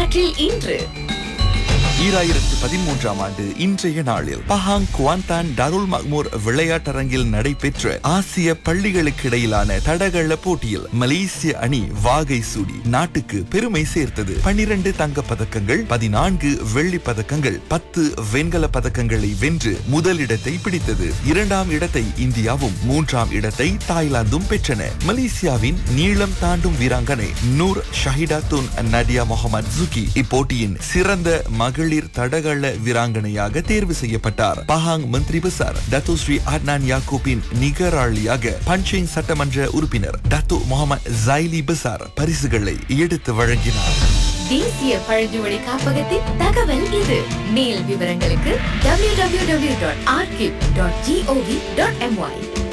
வரலாற்றில் இன்று ஈராயிரத்து பதிமூன்றாம் ஆண்டு இன்றைய நாளில் பஹாங் குவாந்தான் டருல் மக்மூர் விளையாட்டரங்கில் நடைபெற்ற ஆசிய பள்ளிகளுக்கிடையிலான தடகள போட்டியில் மலேசிய அணி வாகை சூடி நாட்டுக்கு பெருமை சேர்த்தது பனிரெண்டு தங்கப் பதக்கங்கள் பதினான்கு வெள்ளி பதக்கங்கள் பத்து வெண்கல பதக்கங்களை வென்று முதலிடத்தை பிடித்தது இரண்டாம் இடத்தை இந்தியாவும் மூன்றாம் இடத்தை தாய்லாந்தும் பெற்றன மலேசியாவின் நீளம் தாண்டும் வீராங்கனை Noor Shahida Tun Nadia Muhammad Juki இப்போட்டியின் சிறந்த மகளிர் தடகள வீராங்கனையாக தேர்வு செய்யப்பட்டார் Pahang Menteri Besar Datuk Seri அட்னான் யாக்கூப்பின் நிகராளியாக பஞ்சிங் சட்டமன்ற உறுப்பினர் டத்து முகமது ஜைலி பசார் பரிசுகளை எடுத்து வழங்கினார் தேசிய பழங்குமொழி காப்பகத்தின் தகவல் இது மேல் விவரங்களுக்கு www.archive.gov.my